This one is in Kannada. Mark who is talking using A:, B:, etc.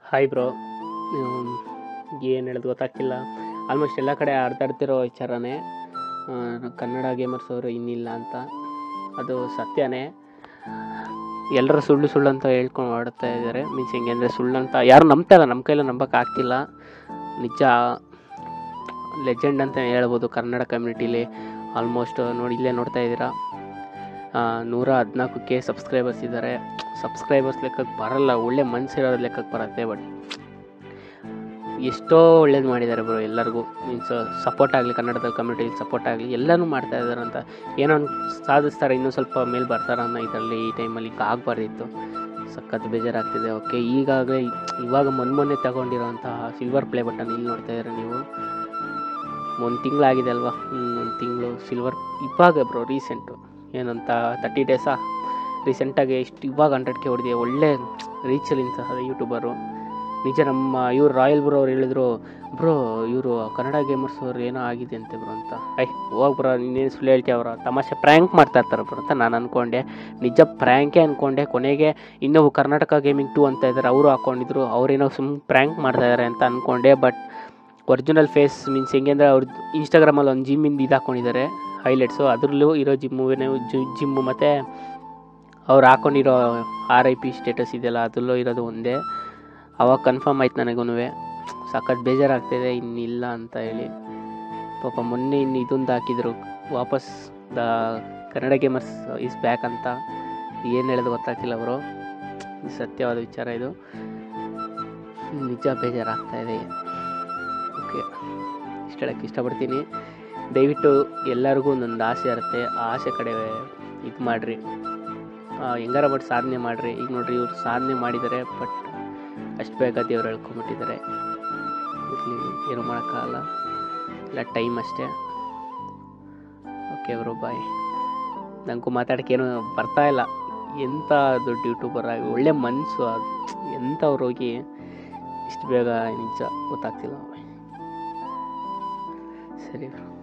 A: ಹಾಯ್ ಬ್ರೋ ಏನು ಹೇಳೋದು ಗೊತ್ತಾಗ್ತಿಲ್ಲ ಆಲ್ಮೋಸ್ಟ್ ಎಲ್ಲ ಕಡೆ ಹರಿದಾಡ್ತಿರೋ ವಿಚಾರನೇ ಆ, ಕನ್ನಡ ಗೇಮರ್ಸ್ ಅವರು ಇನ್ನಿಲ್ಲ ಅಂತ ಅದು ಸತ್ಯನೇ ಎಲ್ಲರೂ ಸುಳ್ಳು ಸುಳ್ಳು ಅಂತ ಹೇಳ್ಕೊಂಡು ಆಡ್ತಾ ಇದ್ದಾರೆ ಮೀನ್ಸ್ ಹೆಂಗೆ ಅಂದರೆ ಸುಳ್ಳು ಅಂತ ಯಾರು ನಂಬ್ತಾ ಇಲ್ಲ ನಮ್ಮ ಕೈಲಿ ನಂಬಕ್ಕೆ ಆಗ್ತಿಲ್ಲ ನಿಜ ಲೆಜೆಂಡ್ ಅಂತ ಹೇಳ್ಬೋದು ಕನ್ನಡ ಕಮ್ಯುನಿಟಿಲಿ ಆಲ್ಮೋಸ್ಟ್ ನೋಡಿ ಇಲ್ಲೇ ನೋಡ್ತಾ ಇದ್ದೀರಾ ಆ, ನೂರ ಹದಿನಾಲ್ಕು ಕೆ ಸಬ್ಸ್ಕ್ರೈಬರ್ಸ್ ಇದ್ದಾರೆ ಸಬ್ಸ್ಕ್ರೈಬರ್ಸ್ ಲೆಕ್ಕಕ್ಕೆ ಬರಲ್ಲ ಒಳ್ಳೆ ಮನಸ್ಸಿರೋದ್ರ ಲೆಕ್ಕಕ್ಕೆ ಬರುತ್ತೆ ಬಟ್ ಎಷ್ಟೋ ಒಳ್ಳೇದು ಮಾಡಿದ್ದಾರೆ ಬ್ರೋ ಎಲ್ಲರಿಗೂ ಮೀನ್ಸ್ ಸಪೋರ್ಟ್ ಆಗಲಿ ಕನ್ನಡದ ಕಮ್ಯುನಿಟಿಗೆ ಸಪೋರ್ಟ್ ಆಗಲಿ ಎಲ್ಲನೂ ಮಾಡ್ತಾ ಇದ್ದಾರೆ ಅಂತ ಏನೋ ಒಂದು ಸಾಧಿಸ್ತಾರೆ ಇನ್ನೂ ಸ್ವಲ್ಪ ಮೇಲೆ ಬರ್ತಾರೆ ಅನ್ನೋ ಇದರಲ್ಲಿ ಈ ಟೈಮಲ್ಲಿ ಈಗ ಆಗಬಾರ್ದಿತ್ತು ಸಖತ್ ಬೇಜಾರಾಗ್ತಿದೆ ಓಕೆ ಈಗಾಗಲೇ ಇವಾಗ ಮೊನ್ನೆ ಮೊನ್ನೆ ತಗೊಂಡಿರೋಂತಹ ಸಿಲ್ವರ್ ಪ್ಲೇ ಬಟನ್ ಇಲ್ಲಿ ನೋಡ್ತಾ ಇದ್ದೀರಾ ನೀವು ಒಂದು ತಿಂಗಳಾಗಿದೆ ಅಲ್ವಾ ಒಂದು ತಿಂಗಳು ಸಿಲ್ವರ್ ಇವಾಗ ಬ್ರೋ ರೀಸೆಂಟು ಏನಂತ ತರ್ಟಿ ಡೇಸಾ ರೀಸೆಂಟಾಗಿ ಇಷ್ಟು ಇವಾಗ ಹಂಡ್ರೆಡ್ ಕೆ ಹೊಡೆದಿದೆ ಒಳ್ಳೆ ರೀಚಲ್ಲಿ ಸಹ ಯೂಟ್ಯೂಬರು ನಿಜ ನಮ್ಮ ಇವ್ರು ರಾಯಲ್ ಬ್ರೋ ಅವ್ರು ಹೇಳಿದ್ರು ಬ್ರೋ ಇವರು ಕನ್ನಡ ಗೇಮರ್ಸ್ ಅವ್ರು ಏನೋ ಆಗಿದೆ ಅಂತೆ ಬ್ರೋ ಅಂತ ಐ ಹೋಗಿ ಬ್ರೋ ನೀನೇನು ಸುಳ್ಳು ಹೇಳ್ತೀಯ ಅವ್ರು ತಮಾಷೆ ಪ್ರ್ಯಾಂಕ್ ಮಾಡ್ತಾ ಇರ್ತಾರೆ ಬ್ರೋ ಅಂತ ನಾನು ಅಂದ್ಕೊಂಡೆ ನಿಜ ಪ್ರ್ಯಾಂಕೇ ಅಂದ್ಕೊಂಡೆ ಕೊನೆಗೆ ಇನ್ನೂ ಕರ್ನಾಟಕ ಗೇಮಿಂಗ್ ಟೂ ಅಂತ ಇದ್ದಾರೆ ಅವರು ಹಾಕ್ಕೊಂಡಿದ್ರು ಅವ್ರೇನೋ ಸುಮ್ಮನೆ ಪ್ರ್ಯಾಂಕ್ ಮಾಡ್ತಾ ಇದ್ದಾರೆ ಅಂತ ಅಂದ್ಕೊಂಡೆ ಬಟ್ ಒರಿಜಿನಲ್ ಫೇಸ್ ಮೀನ್ಸ್ ಹೆಂಗೆ ಅಂದರೆ ಅವ್ರು ಇನ್ಸ್ಟಾಗ್ರಾಮಲ್ಲಿ ಒಂದು ಜಿಮ್ಮಿಂದ ಇದು ಹಾಕ್ಕೊಂಡಿದ್ದಾರೆ ಹೈಲೈಟ್ಸು ಅದರಲ್ಲೂ ಇರೋ ಜಿಮ್ಮುವೇನೆ ಜಿಮ್ಮು ಮತ್ತು ಅವ್ರು ಹಾಕ್ಕೊಂಡಿರೋ ಆರ್ ಐ ಪಿ ಸ್ಟೇಟಸ್ ಇದೆಯಲ್ಲ ಅದರಲ್ಲೂ ಇರೋದು ಒಂದೇ ಅವಾಗ ಕನ್ಫರ್ಮ್ ಆಯ್ತು ನನಗೂ ಸಖತ್ ಬೇಜಾರಾಗ್ತಿದೆ ಇನ್ನಿಲ್ಲ ಅಂತ ಹೇಳಿ ಪಾಪ ಮೊನ್ನೆ ಇನ್ನು ಇದೊಂದು ಹಾಕಿದ್ರು ವಾಪಸ್ the Kannada gamers is back ಅಂತ ಏನು ಹೇಳೋದು ಗೊತ್ತಾಗ್ತಿಲ್ಲ ಅವರು ಸತ್ಯವಾದ ವಿಚಾರ ಇದು ನಿಜ ಬೇಜಾರಾಗ್ತಾ ಇದೆ ಓಕೆ ಇಷ್ಟು ಹೇಳೋಕ್ಕೆ ಇಷ್ಟಪಡ್ತೀನಿ ದಯವಿಟ್ಟು ಎಲ್ಲರಿಗೂ ಒಂದೊಂದು ಆಸೆ ಇರುತ್ತೆ ಆ ಆಸೆ ಕಡೆ ಇದು ಮಾಡಿರಿ ಹೆಂಗಾರ ಬಟ್ ಸಾಧನೆ ಮಾಡಿರಿ ಈಗ ನೋಡ್ರಿ ಇವ್ರು ಸಾಧನೆ ಮಾಡಿದ್ದಾರೆ ಬಟ್ ಅಷ್ಟು ಬೇಗ ದೇವ್ರು ಹೇಳ್ಕೊಂಬಿಟ್ಟಿದ್ದಾರೆ ಇರಲಿ ಏನು ಮಾಡೋಕ್ಕಾಗಲ್ಲ ಇಲ್ಲ ಟೈಮ್ ಅಷ್ಟೇ ಓಕೆ ಬ್ರೋ ಬಾಯ್ ನನಗೂ ಮಾತಾಡೋಕ್ಕೆ ಏನು ಬರ್ತಾ ಇಲ್ಲ ಎಂಥ ದೊಡ್ಡ ಯೂಟ್ಯೂಬರ್ ಆಗಿ ಒಳ್ಳೆ ಮನಸ್ಸು ಅದು ಎಂಥವ್ರು ಹೋಗಿ ಇಷ್ಟು ಬೇಗ ನಿಜ ಗೊತ್ತಾಗ್ತಿಲ್ಲ ಸರಿ ಬ್ರೋ